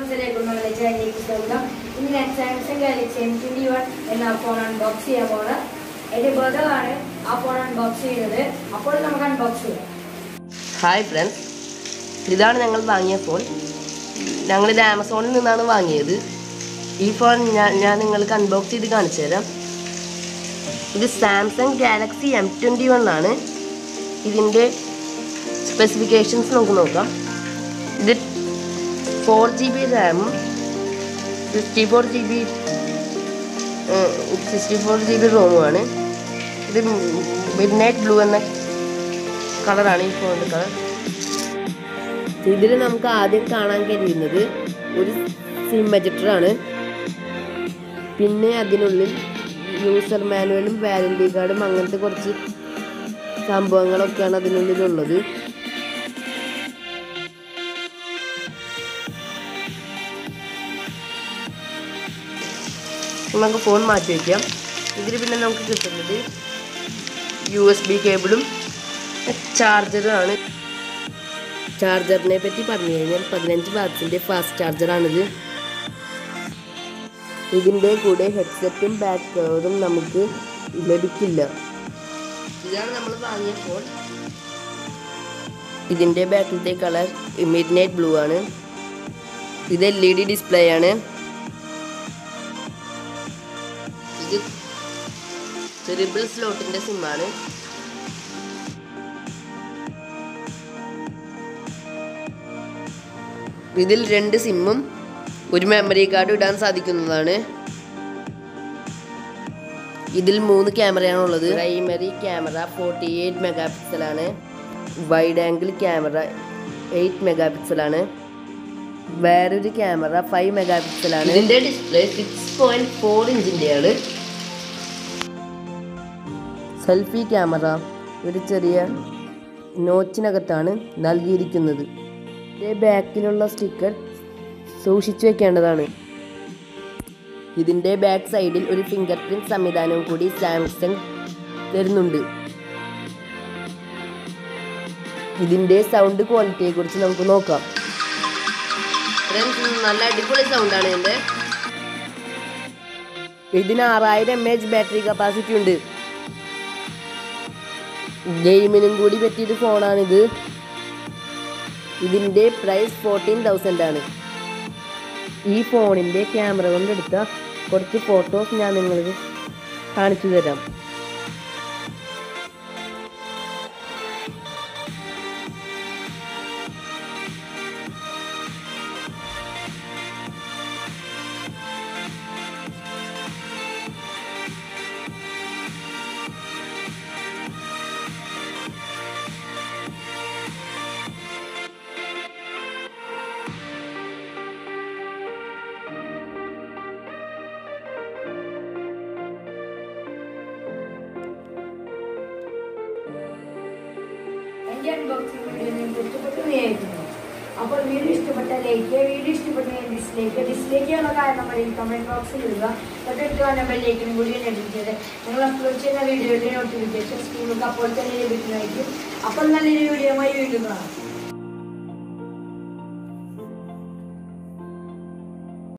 ഫ്രണ്ട്സിലേക്കും നമ്മുടെ ചാനലിലേക്ക് സ്വാഗതം ഇന്ന് ഞാൻ Samsung Galaxy M twenty one എന്ന ഫോൺ അൺബോക്സ് ചെയ്യാൻ പോണ് എന്റെ ബ്രദർ ആണ് ആ ഫോൺ അൺബോക്സ് ചെയ്യുന്നത് അപ്പോൾ നമുക്ക് അൺബോക്സ് ചെയ്യാം ഹായ് ഫ്രണ്ട്സ് ഇതാണ് ഞങ്ങൾ വാങ്ങിയ ഫോൺ ഞങ്ങളിത് ആമസോണിൽ നിന്നാണ് വാങ്ങിയത് ഈ ഫോൺ ഞാൻ ഞാൻ നിങ്ങൾക്ക് അൺബോക്സ് ചെയ്ത് കാണിച്ചു തരാം ഇത് Samsung Galaxy M twenty one ആണ് ഇതിൻ്റെ സ്പെസിഫിക്കേഷൻസ് നമുക്ക് നോക്കാം ഇത് ഫോർ ജി ബി റാമും sixty four G B sixty four G B റോമുമാണ് ഇത് മിഡ് നൈറ്റ് ബ്ലൂ എന്ന കളറാണ് ഈ ഫോണിൻ്റെ കളർ ഇതിൽ നമുക്ക് ആദ്യം കാണാൻ കഴിയുന്നത് ഒരു സിം ആണ് പിന്നെ അതിനുള്ളിൽ യൂസർ മാനുവലും വാറണ്ടി കാർഡും അങ്ങനത്തെ കുറച്ച് സംഭവങ്ങളൊക്കെയാണ് അതിനുള്ളിലുള്ളത് നമുക്ക് ഫോൺ മാറ്റി വയ്ക്കാം ഇതിൽ പിന്നെ നമുക്ക് കിട്ടുന്നത് യു എസ് ബി കേബിളും ചാർജറുമാണ് ചാർജറിനെ പറ്റി പറഞ്ഞു കഴിഞ്ഞാൽ പതിനഞ്ച് വാട്സിൻ്റെ ഫാസ്റ്റ് ചാർജറാണിത് ഇതിൻ്റെ കൂടെ ഹെഡ്സെറ്റും ബാക്ക് കവറും നമുക്ക് ലഭിക്കില്ല ഇതാണ് നമ്മൾ വാങ്ങിയ ഫോൺ ഇതിൻ്റെ ബാക്കിലത്തെ കളർ മിഡ് നൈറ്റ് ബ്ലൂ ആണ് ഇത് എൽ ഇ ഡി ഡിസ്പ്ലേ ആണ് ഇത് ട്രിപ്പിൾ സ്ലോട്ടിൻ്റെ സിമ്മാണ് ഇതിൽ രണ്ട് സിമ്മും ഒരു മെമ്മറി കാർഡ് ഇടാൻ സാധിക്കുന്നതാണ് ഇതിൽ മൂന്ന് ക്യാമറയാണ് ഉള്ളത് primary camera forty eight mega പിക്സലാണ് wide angle camera eight mega പിക്സലാണ് വേറൊരു ക്യാമറ ഫൈവ് മെഗാ പിക്സലാണ് ഇതിന്റെ ഡിസ്പ്ലേ സിക്സ് പോയിന്റ് ഫോർ ഇഞ്ചിൻ്റെയാണ് സെൽഫി ക്യാമറ ഒരു ചെറിയ നോച്ചിനകത്താണ് നൽകിയിരിക്കുന്നത് ഇതിന്റെ ബാക്കിലുള്ള സ്റ്റിക്കർ സൂക്ഷിച്ചു വെക്കേണ്ടതാണ് ഇതിൻ്റെ ബാക്ക് സൈഡിൽ ഒരു ഫിംഗർ പ്രിന്റ് സംവിധാനവും കൂടി സാംസങ് തരുന്നുണ്ട് ഇതിൻ്റെ സൗണ്ട് ക്വാളിറ്റിയെ കുറിച്ച് നമുക്ക് നോക്കാം നല്ല അടിപൊളി സൗണ്ടാണ് ഇതിൻ്റെ ഇതിന് ആറായിരം എം എച്ച് ബാറ്ററി കപ്പാസിറ്റി ഉണ്ട് ഗെയിമിനും കൂടി പറ്റിയൊരു ഫോണാണിത് ഇതിൻ്റെ പ്രൈസ് ഫോർട്ടീൻ തൗസൻഡ് ആണ് ഈ ഫോണിൻ്റെ ക്യാമറ കൊണ്ടെടുത്ത കുറച്ച് ഫോട്ടോസ് ഞാൻ നിങ്ങൾക്ക് കാണിച്ചു തരാം എന്റെ അൺബോക്സിംഗ് വീഡിയോ നിങ്ങൾക്ക് ഇഷ്ടപ്പെട്ടു വിചാരിക്കുന്നു അപ്പോൾ വീഡിയോ ഇഷ്ടപ്പെട്ട ലൈക്ക് വീഡിയോ ഇഷ്ടപ്പെട്ട ഡിസ്ലൈക്ക് ഡിസ്ലൈക്ക് ചെയ്യാനുള്ള കാരണം വഴി കമന്റ് ബോക്സിൽ ഇടുക തൊട്ടടുത്ത് വന്ന ബെല്ലൈക്കനും കൂടി ലഭിച്ചത് നിങ്ങൾ അപ്ലോഡ് ചെയ്യുന്ന വീഡിയോയുടെ നോട്ടിഫിക്കേഷൻ നിങ്ങൾക്ക് അപ്പോൾ തന്നെ ലഭിക്കുന്നതായിരിക്കും അപ്പോൾ നല്ലൊരു വീഡിയോയുമായി വീണ്ടും കാണാം